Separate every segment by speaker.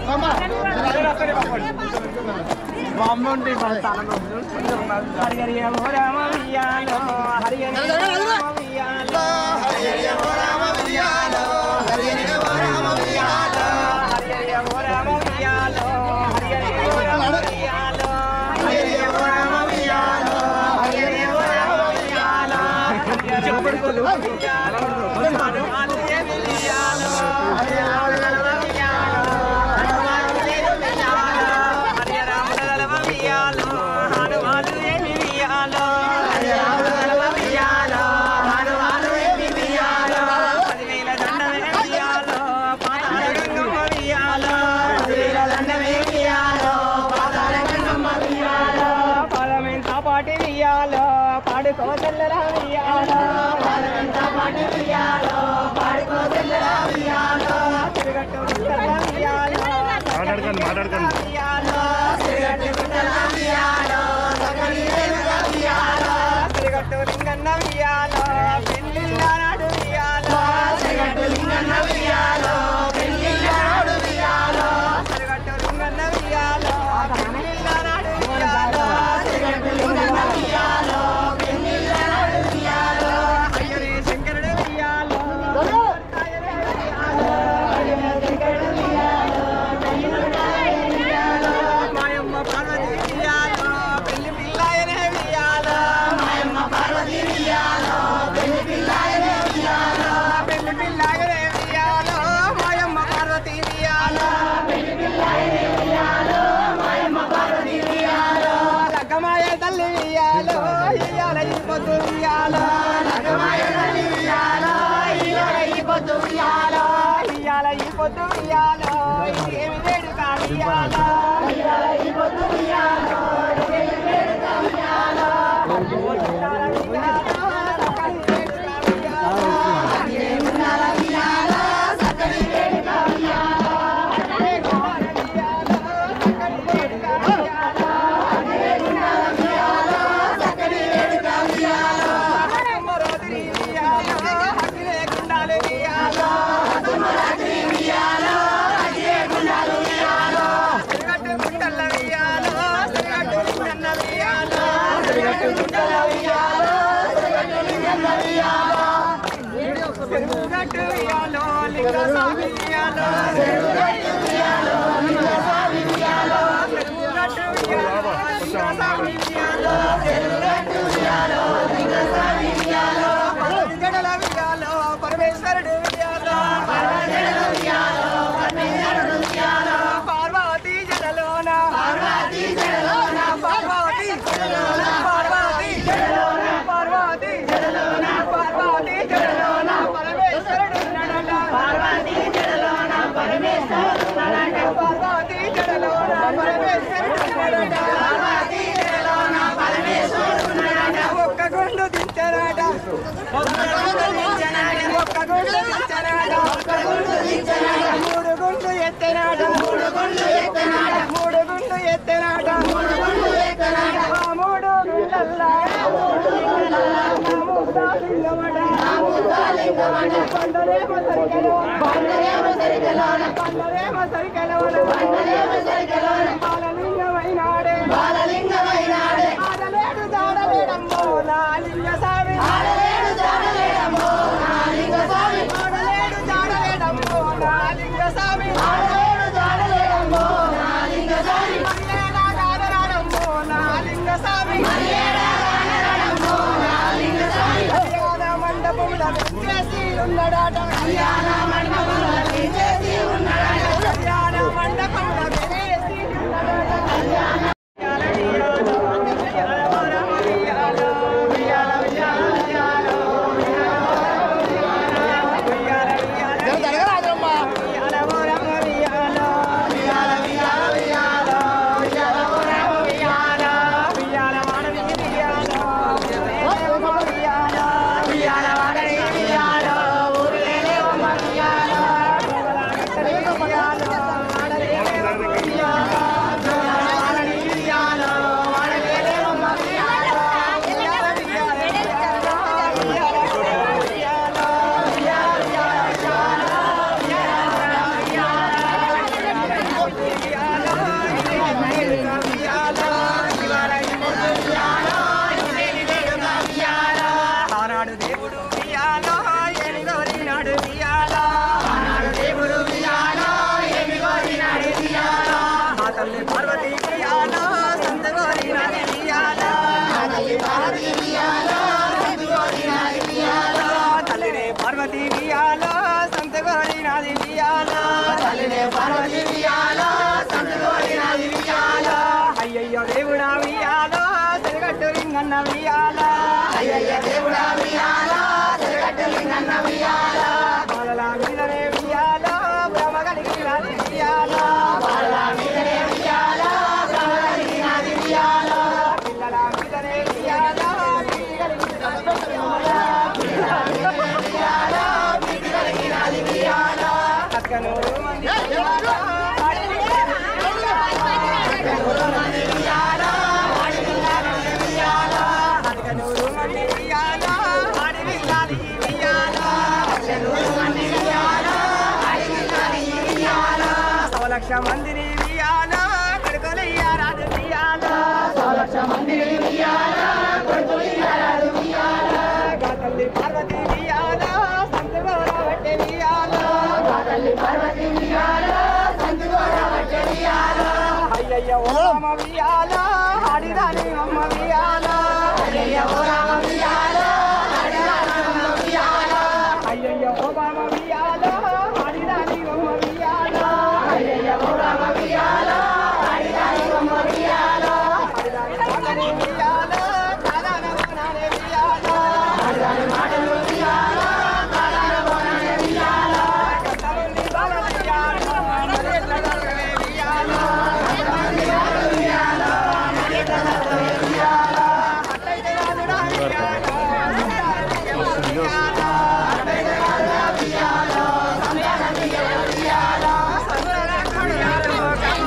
Speaker 1: పాటి వియాలో పాడుకో తెల్లరా వియాలో పాటి వియాలో పాడుకో తెల్లరా వియాలో తిరగట్టు తెల్లరా వియాలో
Speaker 2: మాట్లాడకండి మాట్లాడకండి
Speaker 1: వియాలో తిరగట్టు తెల్లరా వియాలో సగలి రేలుగా వియాలో తిరగట్టు లింగన్న వియాలో పెళ్ళిళ్ళ నాడు వియాలో తిరగట్టు లింగన్న వియాలో పెళ్ళిళ్ళ నాడు వియాలో తిరగట్టు లింగన్న వియాలో పెళ్ళిళ్ళ నాడు వియాలో తిరగట్టు లింగన్న వియాలో పెళ్ళిళ్ళ నాడు వియాలో అయ్యరే శంకరుడు వియాలో అయ్యరే వియాలో అయ్యరే శంకరుడు వియాలో మాయమ్మ పార్వతి వియాలో పెళ్లి పిల్లాయనే వియాలో మాయమ్మ పార్వతి వియాలో పెళ్లి పిల్లాయనే వియాలో పెళ్లి పిల్లాయనే వియాలో మాయమ్మ పార్వతి వియాలో పెళ్లి పిల్లాయనే వియాలో మాయమ్మ పార్వతి వియాలో లగ్గమాయ తల్లి వియాలో ఇయాల ఈ పొద్దు వియాలో లగ్గమాయ తల్లి వియాలో ఇయాల ఈ పొద్దు వియాలో ఇయాల ఈ పొద్దు వియాలో ఇదేమి వేడుక వియాలో ఇయాల ఈ పొద్దు వియాలో ఇదేమి వేడుక వియాలో ఇయాల వియాలో సకలి వేడుక వియాలో ఇయాల వియాలో సకలి వేడుక వియాలో అదే గోర వియాలో సకలి వేడుక వియాలో అదే గుణాల వియాలో సకలి వేడుక వియాలో అమ్మరోదిరి వియాలో అఖిలే గుండాలు వియాలో అమ్మరాత్రి వియాలో అఖిలే గుండాలు వియాలో తిరగట్టు గుండల వియాలో తిరగట్టు లింగన్న వియాలో తిరగట్టు గుండల వియాలో తిరగట్టు లింగన్న వియాలో తిరుగుగట్టు వియాలో లింగ స్వామి వియాలో తిరుగుగట్టు వియాలో లింగ స్వామి వియాలో తిరుగుగట్టు వియాలో లింగ స్వామి వియాలో తిరుగుగట్టు వియాలో లింగ స్వామి వియాలో పరమేశ్వరుడు జడల వియాలో పరమేశ్వరుడు వియాలో పరమేశ్వరుడు వియాలో పరమేశ్వరుడు వియాలో పార్వతి జడలోన పార్వతి జడలోన పార్వతి జడలోన పార్వతి జడలోన పార్వతి జడలోన పార్వతి జడలోన పరమేశ్వరుడు నడల పార్వతి జడలోన పరమేశ్వరుడు నడల పార్వతి జడలోన పరమేశ్వరుడు నడల పార్వతి జడలోన పరమేశ్వరుడు నడల ఒక్క గుండు దించరాట ఒక్క గుండు దించరాట ఒక్క గుండు దించరాట ఒక్క గుండు దించరాట మూడు గుండు ఎత్తనాట మూడు గుండు ఎత్తనాట మూడు గుండు ఎత్తనాట మూడు గుండు ఎత్తనాట ఆ మూడు గుండల్లా మూడు గుండల్లా నాముద్దా లింగమట నాముద్దా లింగమట పండరేమో సరికలోన పండరేమో సరికలోన పండరేమో సరికలోన పండరేమో సరికలోన బాలలింగమైనాడే బాలలింగమైనాడే ఆడలేడు దాడలేడమ్మో నా లింగ సామి ఆడలేడు దాడలేడమ్మో నా లింగ సామి ఆడలేడు దాడలేడమ్మో నా లింగ సామి ఆడలేడు దాడలేడమ్మో నా లింగ సామి మల్లేడా దాడరాడమ్మో నా లింగ సామి మల్లేడా దాడరాడమ్మో నా లింగ సామి కళ్యాణ మండపముల వెంచేసి ఉన్నాడట కళ్యాణ మండపముల వెంచేసి ఉన్నాడట కళ్యాణ మండపముల వెంచేసి ఉన్నాడట కళ్యాణ వియాలో తల్లి పార్వతీ వియాలో సంతగోరి నాది వియాలో తల్లినే పార్వతీ వియాలో సంతగోరి నాది వియాలో తల్లినే పార్వతీ వియాలో సంతగోరి నాది వియాలో అయ్యయ్యో దేవుడా వియాలో తిరగట్టు లింగన్న వియాలో అయ్యయ్య దేవుడా వియాలో తిరగట్టు లింగన్న వియాలో బాలల మీదనే వియాలో బ్రహ్మ కలిగి నాది వియాలో బాలల మీదనే వియాలో బ్రహ్మ కలిగి నాది వియాలో పిల్లల మీదనే వియాలో పిల్లి కలిగి నాది వియాలో పిల్లి కలిగి నాది వియాలో అక్కనూరు మంది వియాలో అక్కనూరు మంది వియాలో అడవి గాలి వియాలో అక్కనూరు మంది వియాలో అడవి గాలి వియాలో సవలక్ష మందిని వియాలో కొడుకులయ్యారాజు వియాలో సవలక్ష మందిని వియాలో కొడుకులయ్యారాజు వియాలో తల్లి పార్వతి వియాలో సంతగోర వట్టె వియాలో తల్లి పార్వతి వియాలో సంతగోర వట్టె వియాలో అయ్యయ్య ఓ రామ వియాలో ఆడిరాని అమ్మ వియాలో అయ్యయ్య ఓ రామ వియాలో ఆడిరాని అమ్మ వియాలో అయ్యయ్య ఓ రామ వియాలో ఆడిరాని అమ్మ వియాలో అయ్యయ్య ఓ రామ వియాలో ఆడిరాని అమ్మ వియాలో ఆడిరాని మాటలు వియాలో కాదాన బోనాలే వియాలో ఆడిరాని మాటలు వియాలో కాదాన బోనాలే వియాలో కట్టలుండి బాల వియాలో మరేట్ల నరకవే వియాలో అట్లయితే రాజురా వియాలో వియాలో అట్లయితే రాజురా వియాలో వియాలో సంతరాకుడు వియాలో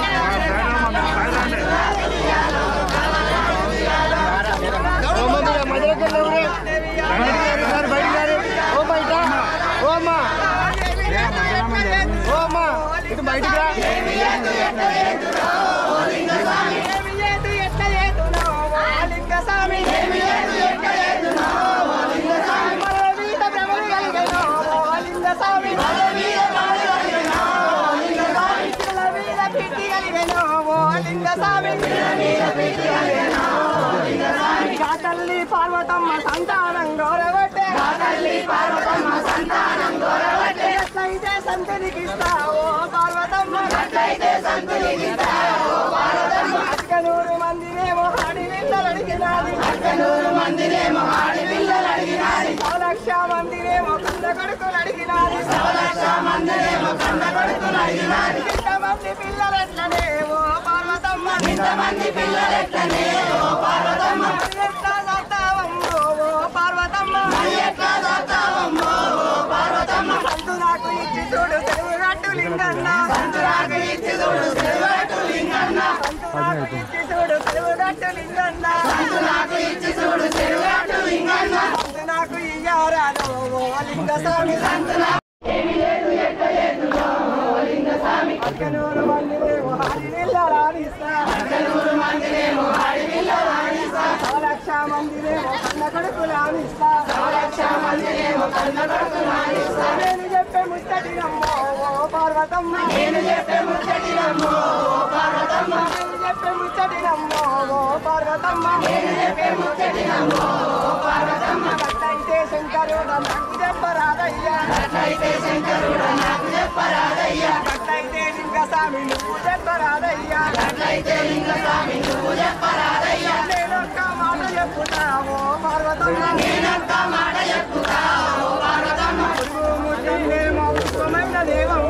Speaker 2: ఇటు బయటికి రా
Speaker 1: తల్లి పార్వతమ్మ సంతానం గౌరవట్టే తల్లి పార్వతమ్మ సంతానం గౌరవట్టే ఎట్లయితే సంతనికి ఇస్తావో పార్వతమ్మ ఎట్లయితే సంతనికి ఇస్తావో పార్వతమ్మ అక్కనూరు మందినేమో ఆడి పిల్లలు అడిగినాది అక్కనూరు మందినేమో ఆడి పిల్లలు అడిగినాది లక్ష మందినేమో కంద కొడుకులు అడిగినాది లక్ష మందినేమో కంద కొడుకులు అడిగినాది ఇంతమంది పిల్లలు ఎట్లనే ఓ పార్వతమ్మ ఇంతమంది పిల్లలు ఎట్లనే ఓ పార్వతమ్మ ఎట్లా దాతావమ్మో ఓ పార్వతమ్మ ఎట్లా దాతావమ్మో ఓ పార్వతమ్మ సంతు నాకు ఇచ్చి చూడు తెలుగుగట్టు లింగన్న సంతు నాకు ఇచ్చి చూడు తెలుగుగట్టు లింగన్న సంతు నాకు ఇచ్చి చూడు తెలుగుగట్టు లింగన్న సంతు నాకు ఇచ్చి చూడు తెలుగుగట్టు లింగన్న సంతు నాకు ఇయ్యారాదు ఓ లింగ స్వామి సంతు నాకు అక్కనూరు మందినేమో హాడి నిల్లరాడిస్తా అక్కనూరు మందినేమో హాడి నిల్లరాడిస్తా లక్ష మందినేమో కన్న కొడుకులు ఆడిస్తా లక్ష మందినేమో కన్న కొడుకులు ఆడిస్తా నేను చెప్పే ముచ్చటి నమ్మో ఓ పార్వతమ్మ నేను చెప్పే ముచ్చటి నమ్మో ఓ పార్వతమ్మ నేను చెప్పే ముచ్చటి నమ్మో ఓ పార్వతమ్మ నేను చెప్పే ముచ్చటి నమ్మో ఓ పార్వతమ్మ కట్టయితే శంకరుడు నాకు చెప్పరాదయ్యా కట్టయితే శంకరుడు నాకు చెప్పరాదయ్యా కట్టయితే లింగస్వామి నువ్వు చెప్పరాదయ్యా కట్టయితే లింగస్వామి నువ్వు చెప్పరాదయ్యా నేనొక్క మాట చెప్పుతావో పార్వతమ్మ నేనొక్క మాట చెప్పుతావో పార్వతమ్మ ముఖ్యమేమో ఉత్తమైన దేవం